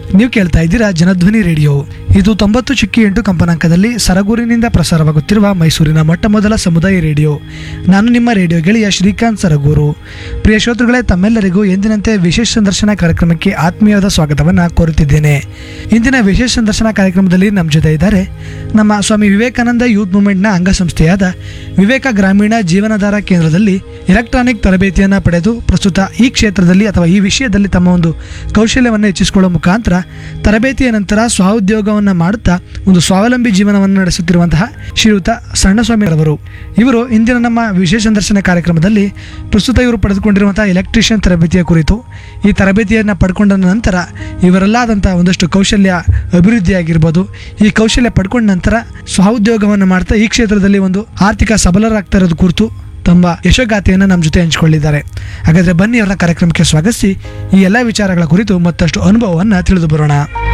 ನೀವು ಕೇಳ್ತಾ ಇದ್ದೀರಾ ಜನಧ್ವನಿ ರೇಡಿಯೋ ಇದು ತೊಂಬತ್ತು ಚಿಕ್ಕಿ ಎಂಟು ಕಂಪನಾಂಕದಲ್ಲಿ ಸರಗೂರಿನಿಂದ ಪ್ರಸಾರವಾಗುತ್ತಿರುವ ಮೈಸೂರಿನ ಮೊಟ್ಟ ಮೊದಲ ಸಮುದಾಯ ರೇಡಿಯೋ ನಾನು ನಿಮ್ಮ ರೇಡಿಯೋ ಗೆಳೆಯ ಶ್ರೀಕಾಂತ್ ಸರಗೂರು ಪ್ರಿಯ ಶ್ರೋತೃಗಳೇ ತಮ್ಮೆಲ್ಲರಿಗೂ ಎಂದಿನಂತೆ ವಿಶೇಷ ಸಂದರ್ಶನ ಕಾರ್ಯಕ್ರಮಕ್ಕೆ ಆತ್ಮೀಯವಾದ ಸ್ವಾಗತವನ್ನು ಕೋರುತ್ತಿದ್ದೇನೆ ಇಂದಿನ ವಿಶೇಷ ಸಂದರ್ಶನ ಕಾರ್ಯಕ್ರಮದಲ್ಲಿ ನಮ್ಮ ಜೊತೆ ಇದ್ದಾರೆ ನಮ್ಮ ಸ್ವಾಮಿ ವಿವೇಕಾನಂದ ಯೂತ್ ಮೂವ್ಮೆಂಟ್ನ ಅಂಗಸಂಸ್ಥೆಯಾದ ವಿವೇಕ ಗ್ರಾಮೀಣ ಜೀವನಾಧಾರ ಕೇಂದ್ರದಲ್ಲಿ ಎಲೆಕ್ಟ್ರಾನಿಕ್ ತರಬೇತಿಯನ್ನು ಪಡೆದು ಪ್ರಸ್ತುತ ಈ ಕ್ಷೇತ್ರದಲ್ಲಿ ಅಥವಾ ಈ ವಿಷಯದಲ್ಲಿ ತಮ್ಮ ಒಂದು ಕೌಶಲ್ಯವನ್ನು ಹೆಚ್ಚಿಸಿಕೊಳ್ಳುವ ಮುಖಾಂತರ ತರಬೇತಿಯ ನಂತರ ಸ್ವಉದ್ಯೋಗವನ್ನು ಮಾಡುತ್ತಾ ಒಂದು ಸ್ವಾವಲಂಬಿ ಜೀವನವನ್ನು ನಡೆಸುತ್ತಿರುವಂತಹ ಶ್ರೀಯುತ ಸಣ್ಣಸ್ವಾಮಿರವರು ಇವರು ಇಂದಿನ ನಮ್ಮ ವಿಶೇಷ ಸಂದರ್ಶನ ಕಾರ್ಯಕ್ರಮದಲ್ಲಿ ಪ್ರಸ್ತುತ ಇವರು ಪಡೆದುಕೊಂಡಿರುವಂತಹ ಎಲೆಕ್ಟ್ರಿಷಿಯನ್ ತರಬೇತಿಯ ಕುರಿತು ಈ ತರಬೇತಿಯನ್ನು ಪಡ್ಕೊಂಡ ನಂತರ ಇವರಲ್ಲಾದಂತಹ ಒಂದಷ್ಟು ಕೌಶಲ್ಯ ಅಭಿವೃದ್ಧಿಯಾಗಿರ್ಬೋದು ಈ ಕೌಶಲ್ಯ ಪಡ್ಕೊಂಡ ನಂತರ ಸ್ವಉದ್ಯೋಗವನ್ನು ಮಾಡ್ತಾ ಈ ಕ್ಷೇತ್ರದಲ್ಲಿ ಒಂದು ಆರ್ಥಿಕ ಸಬಲರಾಗ್ತಾ ಇರೋದು ಕುರಿತು ತಮ್ಮ ಯಶೋಗಾಥೆಯನ್ನು ನಮ್ಮ ಜೊತೆ ಹಂಚಿಕೊಂಡಿದ್ದಾರೆ ಹಾಗಾದ್ರೆ ಬನ್ನಿ ಅವರ ಕಾರ್ಯಕ್ರಮಕ್ಕೆ ಸ್ವಾಗತಿಸಿ ಈ ಎಲ್ಲ ವಿಚಾರಗಳ ಕುರಿತು ಮತ್ತಷ್ಟು ಅನುಭವವನ್ನು ತಿಳಿದು ಬರೋಣ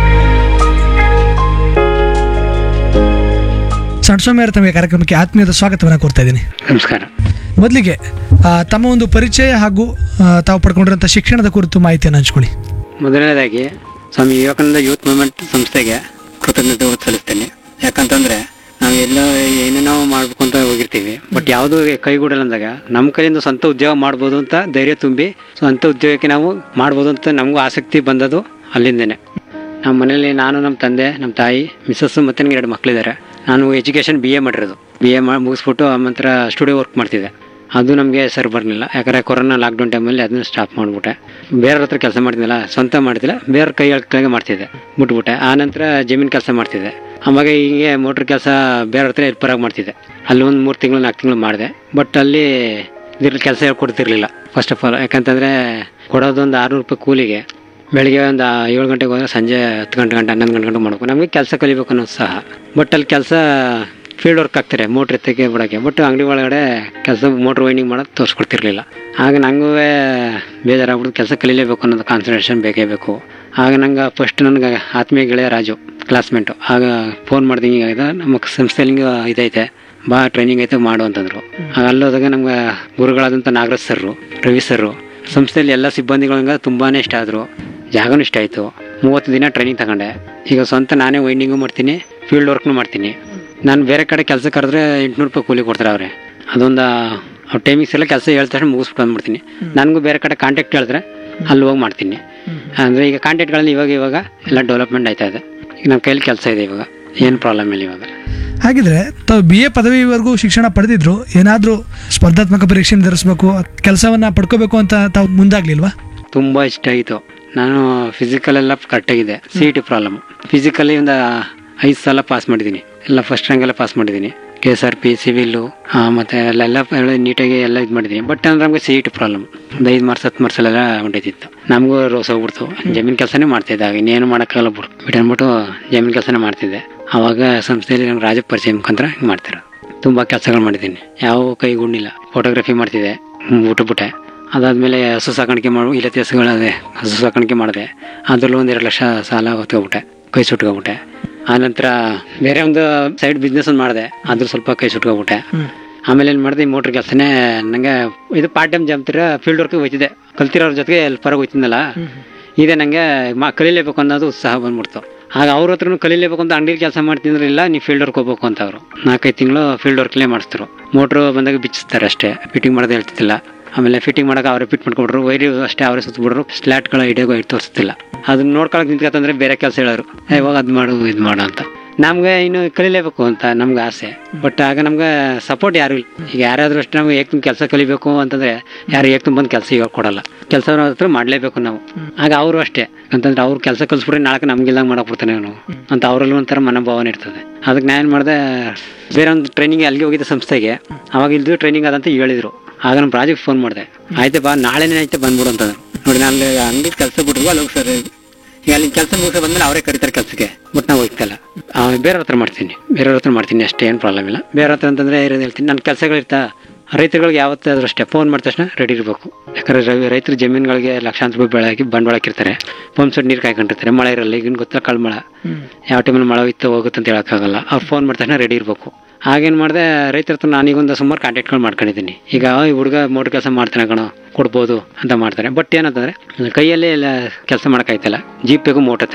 ಸಣ್ಣ ಅವರ ತಮಗೆ ಕಾರ್ಯಕ್ರಮಕ್ಕೆ ಆತ್ಮೀಯದ ಸ್ವಾಗತವನ್ನು ಕೋರ್ತಾ ಇದ್ದೀನಿ ನಮಸ್ಕಾರ ಮೊದಲಿಗೆ ಆ, ತಮ್ಮ ಒಂದು ಪರಿಚಯ ಹಾಗೂ ಆ, ತಾವು ಪಡ್ಕೊಂಡಿರುವಂಥ ಶಿಕ್ಷಣದ ಕುರಿತು ಮಾಹಿತಿಯನ್ನು ಹಂಚ್ಕೊಳ್ಳಿ ಮೊದಲನೇದಾಗಿ ಸ್ವಾಮಿ ವಿವೇಕಾನಂದ ಯೂತ್ ಮೂವ್ಮೆಂಟ್ ಸಂಸ್ಥೆಗೆ ಕೃತಜ್ಞತೆ ಸಲ್ಲಿಸ್ತೇನೆ ಯಾಕಂತಂದ್ರೆ ನಾವು ಎಲ್ಲ ಏನೇನೋ ಮಾಡ್ಬೇಕು ಅಂತ ಹೋಗಿರ್ತೀವಿ ಬಟ್ ಯಾವುದು ಕೈಗೂಡಲ್ಲ ಅಂದಾಗ ನಮ್ಮ ಕೈಯಿಂದ ಸ್ವಂತ ಉದ್ಯೋಗ ಮಾಡ್ಬೋದು ಅಂತ ಧೈರ್ಯ ತುಂಬಿ ಸ್ವಂತ ಉದ್ಯೋಗಕ್ಕೆ ನಾವು ಮಾಡ್ಬೋದು ಅಂತ ನಮಗೂ ಆಸಕ್ತಿ ಬಂದದು ಅಲ್ಲಿಂದನೇ ನಮ್ಮ ಮನೇಲಿ ನಾನು ನಮ್ಮ ತಂದೆ ನಮ್ಮ ತಾಯಿ ಮಿಸ್ಸಸ್ ಮತ್ತೆ ನನಗೆ ಎರಡು ಮಕ್ಕಳಿದ್ದಾರೆ ನಾನು ಎಜುಕೇಷನ್ ಬಿ ಎ ಮಾಡಿರೋದು ಬಿ ಎ ಮಾಡಿ ಮುಗಿಸ್ಬಿಟ್ಟು ಆಮಂತ್ರ ಸ್ಟುಡಿಯೋ ವರ್ಕ್ ಮಾಡ್ತಿದ್ದೆ ಅದು ನಮಗೆ ಸರಿ ಬರಲಿಲ್ಲ ಯಾಕಂದರೆ ಕೊರೋನಾ ಲಾಕ್ಡೌನ್ ಟೈಮಲ್ಲಿ ಅದನ್ನ ಸ್ಟಾಪ್ ಮಾಡಿಬಿಟ್ಟೆ ಬೇರೆಯವ್ರ ಹತ್ರ ಕೆಲಸ ಮಾಡ್ತಿದ್ದಿಲ್ಲ ಸ್ವಂತ ಮಾಡ್ತಿಲ್ಲ ಬೇರೆ ಕೈ ಕೆಳಗೆ ಮಾಡ್ತಿದ್ದೆ ಬಿಟ್ಬಿಟ್ಟೆ ಆ ನಂತರ ಜಮೀನು ಕೆಲಸ ಮಾಡ್ತಿದ್ದೆ ಆವಾಗ ಹೀಗೆ ಮೋಟ್ರ್ ಕೆಲಸ ಬೇರೆ ಹತ್ರ ಹೆಲ್ಪರಾಗಿ ಮಾಡ್ತಿದ್ದೆ ಅಲ್ಲಿ ಒಂದು ಮೂರು ತಿಂಗಳು ನಾಲ್ಕು ತಿಂಗಳು ಮಾಡಿದೆ ಬಟ್ ಅಲ್ಲಿ ಇದ್ರಲ್ಲಿ ಕೆಲಸ ಹೇಳ್ಕೊಡ್ತಿರ್ಲಿಲ್ಲ ಫಸ್ಟ್ ಆಫ್ ಆಲ್ ಯಾಕಂತಂದರೆ ಕೊಡೋದೊಂದು ಆರುನೂರು ರೂಪಾಯಿ ಕೂಲಿಗೆ ಬೆಳಿಗ್ಗೆ ಒಂದು ಏಳು ಗಂಟೆಗೆ ಹೋದ್ರೆ ಸಂಜೆ ಹತ್ತು ಗಂಟೆ ಗಂಟೆ ಹನ್ನೊಂದು ಗಂಟೆ ಗಂಟೆ ಮಾಡ್ಬೇಕು ನಮಗೆ ಕೆಲಸ ಕಲಿಬೇಕು ಅನ್ನೋದು ಸಹ ಬಟ್ ಅಲ್ಲಿ ಕೆಲಸ ಫೀಲ್ಡ್ ವರ್ಕ್ ಆಗ್ತಾರೆ ಮೋಟ್ರ್ ಎತ್ತಕ್ಕೆ ಬಿಡೋಕ್ಕೆ ಬಟ್ ಅಂಗಡಿ ಒಳಗಡೆ ಕೆಲಸ ಮೋಟ್ರ್ ವೈಂಡಿಂಗ್ ಮಾಡೋದು ತೋರಿಸ್ಕೊಡ್ತಿರ್ಲಿಲ್ಲ ಆಗ ನನಗೂ ಬೇಜಾರಾಗ್ಬಿಟ್ಟು ಕೆಲಸ ಕಲಿಲೇಬೇಕು ಅನ್ನೋದು ಕಾನ್ಸಂಟ್ರೇಷನ್ ಬೇಕೇ ಬೇಕು ಆಗ ನಂಗೆ ಫಸ್ಟ್ ನನಗೆ ಆತ್ಮೀಯ ಗೆಳೆಯ ರಾಜು ಕ್ಲಾಸ್ಮೇಟು ಆಗ ಫೋನ್ ಮಾಡ್ದೆ ಹಿಂಗಾಗಿದೆ ನಮ್ಮ ಸಂಸ್ಥೆಯಲ್ಲಿ ಹಿಂಗೆ ಇದೈತೆ ಬಾ ಟ್ರೈನಿಂಗ್ ಐತೆ ಮಾಡು ಅಂತಂದ್ರು ಆಗ ಅಲ್ಲೋದಾಗ ನಮ್ಗೆ ಗುರುಗಳಾದಂಥ ನಾಗರಾಜ್ ಸರ್ರು ರವಿ ಸರ್ರು ಸಂಸ್ಥೆಯಲ್ಲಿ ಎಲ್ಲ ಸಿಬ್ಬಂದಿಗಳಂಗ ತುಂಬಾ ಇಷ್ಟ ಆದರು ಜಾಗನೂ ಇಷ್ಟ ಆಯಿತು ಮೂವತ್ತು ದಿನ ಟ್ರೈನಿಂಗ್ ತಗೊಂಡೆ ಈಗ ಸ್ವಂತ ನಾನೇ ವೈಂಡಿಂಗು ಮಾಡ್ತೀನಿ ಫೀಲ್ಡ್ ವರ್ಕ್ನು ಮಾಡ್ತೀನಿ ನಾನು ಬೇರೆ ಕಡೆ ಕೆಲಸ ಕರೆದ್ರೆ ಎಂಟುನೂರು ರೂಪಾಯಿ ಕೂಲಿ ಕೊಡ್ತಾರೆ ಅವ್ರೆ ಅದೊಂದು ಅವ್ರ ಟೈಮಿಂಗ್ಸ್ ಎಲ್ಲ ಕೆಲಸ ಹೇಳ್ದ ತಕ್ಷಣ ಮುಗಿಸ್ಬಿಟ್ಟು ಬಂದ್ಬಿಡ್ತೀನಿ ನನಗೂ ಬೇರೆ ಕಡೆ ಕಾಂಟ್ಯಾಕ್ಟ್ ಹೇಳಿದ್ರೆ ಅಲ್ಲಿ ಹೋಗಿ ಮಾಡ್ತೀನಿ ಅಂದರೆ ಈಗ ಕಾಂಟ್ಯಾಕ್ಟ್ಗಳಲ್ಲಿ ಇವಾಗ ಇವಾಗ ಎಲ್ಲ ಡೆವಲಪ್ಮೆಂಟ್ ಆಯ್ತಾ ಇದೆ ಈಗ ನನ್ನ ಕೈಲಿ ಕೆಲಸ ಇದೆ ಇವಾಗ ಏನು ಪ್ರಾಬ್ಲಮ್ ಇಲ್ಲ ಇವಾಗ ಹಾಗಿದ್ರೆ ತಾವು ಬಿ ಎ ಪದವಿವರೆಗೂ ಶಿಕ್ಷಣ ಪಡೆದಿದ್ರು ಏನಾದರೂ ಸ್ಪರ್ಧಾತ್ಮಕ ಪರೀಕ್ಷೆ ಎದುರಿಸಬೇಕು ಕೆಲಸವನ್ನ ಪಡ್ಕೋಬೇಕು ಅಂತ ತಾವು ಮುಂದಾಗ್ಲಿಲ್ವಾ ತುಂಬ ಇಷ್ಟ ಆಯಿತು ನಾನು ಫಿಸಿಕಲ್ ಎಲ್ಲ ಕರೆಕ್ಟಾಗಿದೆ C E T problem physically ಒಂದು ಐದು ಸಲ ಪಾಸ್ ಮಾಡಿದ್ದೀನಿ ಎಲ್ಲ ಫಸ್ಟ್ ರ್ಯಾಂಕ್ ಎಲ್ಲ ಪಾಸ್ ಮಾಡಿದ್ದೀನಿ K S R P civil ಮತ್ತು ಅಲ್ಲೆಲ್ಲ ಎಲ್ಲ ನೀಟಾಗಿ ಎಲ್ಲ ಇದು ಮಾಡಿದ್ದೀನಿ ಬಟ್ ಅಂದ್ರೆ ನಮಗೆ ಸಿ ಇ ಟಿ ಪ್ರಾಬ್ಲಮ್ ಒಂದು ಐದು ಮಾರ್ಕ್ಸ್ ಹತ್ತು ಮಾರ್ಕ್ಸ್ ಎಲ್ಲ ಹೊಂಟೈತಿತ್ತು ನಮಗೂ ರೋಸ್ ಹೋಗ್ಬಿಡ್ತು ಜಮೀನು ಕೆಲಸನೇ ಮಾಡ್ತಿದ್ದೆ ಆಗ ಇನ್ನೇನು ಮಾಡೋಕ್ಕಾಗಲ್ಲ ಬಿಡು ಬಿಟ್ಟು ಅಂದ್ಬಿಟ್ಟು ಜಮೀನು ಕೆಲಸನೇ ಮಾಡ್ತಿದ್ದೆ ಆವಾಗ ಸಂಸ್ಥೆಯಲ್ಲಿ ನಂಗೆ ರಾಜ ಪರಿಚಯ ಮುಖಾಂತರ ಹಿಂಗೆ ಮಾಡ್ತಿರೋ ತುಂಬ ಕೆಲಸಗಳು ಮಾಡಿದ್ದೀನಿ ಯಾವ ಕೈಗುಂಡಿಲ್ಲ ಫೋಟೋಗ್ರಫಿ ಮಾಡ್ತಿದ್ದೆ ಬಿಟ್ಟುಬಿಟ್ಟೆ ಅದಾದಮೇಲೆ ಹಸು ಸಾಕಾಣಿಕೆ ಮಾಡು ಇಲ್ಲತ್ತೆ ಹಸುಗಳದೆ ಹಸು ಸಾಕಾಣಿಕೆ ಮಾಡಿದೆ ಅದರಲ್ಲೂ ಒಂದು ಎರಡು ಲಕ್ಷ ಸಾಲ ಹೊತ್ಕೊಬಿಟ್ಟೆ ಕೈ ಸುಟ್ಕೊಬಿಟ್ಟೆ ಆನಂತರ ಬೇರೆ ಒಂದು ಸೈಡ್ ಬಿಸ್ನೆಸ್ ಒಂದು ಮಾಡಿದೆ ಅದ್ರ ಸ್ವಲ್ಪ ಕೈ ಸುಟ್ಕೊಬಿಟ್ಟೆ ಆಮೇಲೆ ಏನು ಮಾಡಿದೆ ಮೋಟ್ರ್ ಕೆಲಸನೇ ನನಗೆ ಇದು ಪಾರ್ಟ್ ಟೈಮ್ ಜಂಪ್ತಿರ ಫೀಲ್ಡ್ ವರ್ಕಿಗೆ ಹೋಯ್ತಿದ್ದೆ ಕಲ್ತಿರೋರ ಜೊತೆಗೆ ಎಲ್ಪರಾಗಿ ಹೋಯ್ತಿದ್ನಲ್ಲ ಇದೆ ನನಗೆ ಮಾ ಕಲೀಲೇಬೇಕು ಅನ್ನೋದು ಉತ್ಸಾಹ ಬಂದ್ಬಿಡ್ತು ಆಗ ಅವ್ರ ಹತ್ರನೂ ಕಲೀಲೇಬೇಕು ಅಂತ ಅಂಗಡಿಲಿ ಕೆಲಸ ಮಾಡ್ತಿದ್ರೆ ಇಲ್ಲ ನೀವು ಫೀಲ್ಡ್ ವರ್ಕ್ ಹೋಗ್ಬೇಕು ಅಂತ ಅವರು ನಾಲ್ಕೈದು ತಿಂಗಳು ಫೀಲ್ಡ್ ವರ್ಕ್ಲೇ ಮಾಡಿಸ್ತಾರೆ ಮೋಟ್ರು ಬಂದಾಗ ಬಿಚ್ಚಿಸ್ತಾರೆ ಅಷ್ಟೇ ಫಿಟ್ಟಿಂಗ್ ಮಾಡೋದು ಹೇಳ್ತಿದ್ದಿಲ್ಲ ಆಮೇಲೆ ಫಿಟ್ಟಿಂಗ್ ಮಾಡೋಕೆ ಅವರೇ ಫಿಟ್ ಮಾಡ್ಕೊಬಿಟ್ರು ವೈರಿ ಅಷ್ಟೇ ಅವರೇ ಸುತ್ತಬಿಟ್ರು ಸ್ಲ್ಯಾಟ್ಗಳ ಹಿಡಿಯೋಕೆ ಇಟ್ಟು ತೋರಿಸ್ತಿಲ್ಲ ಅದನ್ನ ನೋಡ್ಕೊಳಕ್ ನಿಂತ್ಕೊತಂದ್ರೆ ಬೇರೆ ಕೆಲಸ ಹೇಳೋರು "ಏ, ಇವಾಗ ಅದು ಮಾಡು ಇದು ಮಾಡು ಅಂತ ನಮ್ಗೆ ಇನ್ನು ಕಲಿಲೇಬೇಕು ಅಂತ ನಮ್ಗೆ ಆಸೆ ಬಟ್ ಆಗ ನಮ್ಗೆ ಸಪೋರ್ಟ್ ಯಾರು ಇಲ್ಲ ಈಗ ಯಾರಾದ್ರೂ ಅಷ್ಟೇ ನಮ್ಗೆ ಏಕ್ ಕೆಲಸ ಕಲಿಬೇಕು ಅಂತಂದ್ರೆ ಯಾರು ಏಕ್ ಬಂದು ಕೆಲಸ ಇವಾಗ ಕೊಡಲ್ಲ ಕೆಲಸ ಹತ್ರ ಮಾಡಲೇಬೇಕು ನಾವು ಆಗ ಅವರು ಅಷ್ಟೇ ಅಂತಂದ್ರೆ ಅವ್ರು ಕೆಲಸ ಕಲಿಸ್ಬಿಟ್ರೆ ನಾಳೆ ನಮ್ಗಿಲ್ದಂಗೆ ಮಾಡಕ್ ಬಿಡ್ತಾನೆ ಅವನು ಅಂತ ಅವರಲ್ಲಿ ಒಂಥರ ಮನೋಭಾವನೆ ಇರ್ತದೆ ಅದಕ್ಕೆ ನಾನು ಏನು ಮಾಡಿದೆ ಬೇರೆ ಒಂದು ಟ್ರೈನಿಂಗ್ ಅಲ್ಲಿಗೆ ಹೋಗಿದ್ದೆ ಸಂಸ್ಥೆಗೆ ಅವಾಗ ಇಲ್ದು ಟ್ರೈನಿಂಗ್ ಅದಂತ ಹೇಳಿದ್ರು ಆಗ ನಮ್ಮ ಪ್ರಾಜೆಕ್ಟ್ ಫೋನ್ ಮಾಡಿದೆ ಆಯ್ತು ಬಾ ನಾಳೆನೇ ಆಯ್ತು ಬಂದ್ಬಿಡು ಅಂತಂದ್ರು ನೋಡಿ ನಾನು ಅಂಗಡಿ ಕೆಲಸ ಬಿಟ್ರು ಅಲ್ಲಿ ಹೋಗಿ ಸರ್ ಈಗ ಅಲ್ಲಿ ಕೆಲಸ ಮುಗಿಸ ಬಂದ್ಮೇಲೆ ಅವರೇ ಕರೀತಾರೆ ಕೆಲಸಕ್ಕೆ ಬಟ್ ನಾವು ಹೋಗ್ತಲ್ಲ ಬೇರೆಯವ್ರ ಹತ್ರ ಮಾಡ್ತೀನಿ ಬೇರೆಯವ್ರ ಹತ್ರ ಮಾಡ್ತೀನಿ ಅಷ್ಟೇ ಏನು ಪ್ರಾಬ್ಲಮ್ ಇಲ್ಲ ಬೇರೆ ಹತ್ರ ಅಂತಂದ್ರೆ ಇರೋದು ಹೇಳ್ತೀನಿ ನನ್ನ ಕೆಲಸಗಳಿರ್ತಾ ರೈತರುಗಳಿಗೆ ಯಾವತ್ತಾದ್ರೂ ಅಷ್ಟೇ ಫೋನ್ ಮಾಡಿದ ತಕ್ಷಣ ರೆಡಿ ಇರಬೇಕು ಯಾಕಂದ್ರೆ ರೈ- ರೈತರು ಜಮೀನುಗಳಿಗೆ ಲಕ್ಷಾಂತರ ರೂಪಾಯಿ ಬೆಳೆ ಹಾಕಿ ಬಂಡವಾಳ ಹಾಕಿರ್ತಾರೆ ಪಂಪ್ ಸೆಟ್ ನೀರು ಕಾಯ್ಕೊಂಡಿರ್ತಾರೆ ಮಳೆ ಇರಲ್ಲ ಈಗಿನ ಗೊತ್ತಾ ಕಳ್ಮಳ ಯಾವ ಟೈಮಲ್ಲಿ ಮಳೆ ಇತ್ತು ಹೋಗುತ್ತೆ ಅಂತ ಹೇಳೋಕ್ಕಾಗಲ್ಲ ಅವ್ರು ಫೋನ್ ಮಾಡಿದ ತಕ್ಷಣ ರೆಡಿ ಇರಬೇಕು ಆಗೇನು ಮಾಡಿದೆ ರೈತರ ಹತ್ರ ನಾನೀಗೊಂದು ಸುಮಾರು ಕಾಂಟ್ಯಾಕ್ಟ್ಗಳು ಮಾಡ್ಕೊಂಡಿದ್ದೀನಿ ಈಗ ಈ ಹುಡುಗ ಮೋಟ್ರ್ ಕೆಲಸ ಮಾಡ್ತಾನೆ ಕಣೋ ಕೊಡ್ಬೋದು ಅಂತ ಮಾಡ್ತಾರೆ ಬಟ್ ಏನಂತಂದ್ರೆ ಕೈಯಲ್ಲೇ ಎಲ್ಲ ಕೆಲಸ ಮಾಡೋಕ್ಕಾಯ್ತಲ್ಲ ಜೀಪ್ ಬೇಕು ಮೋಟರ್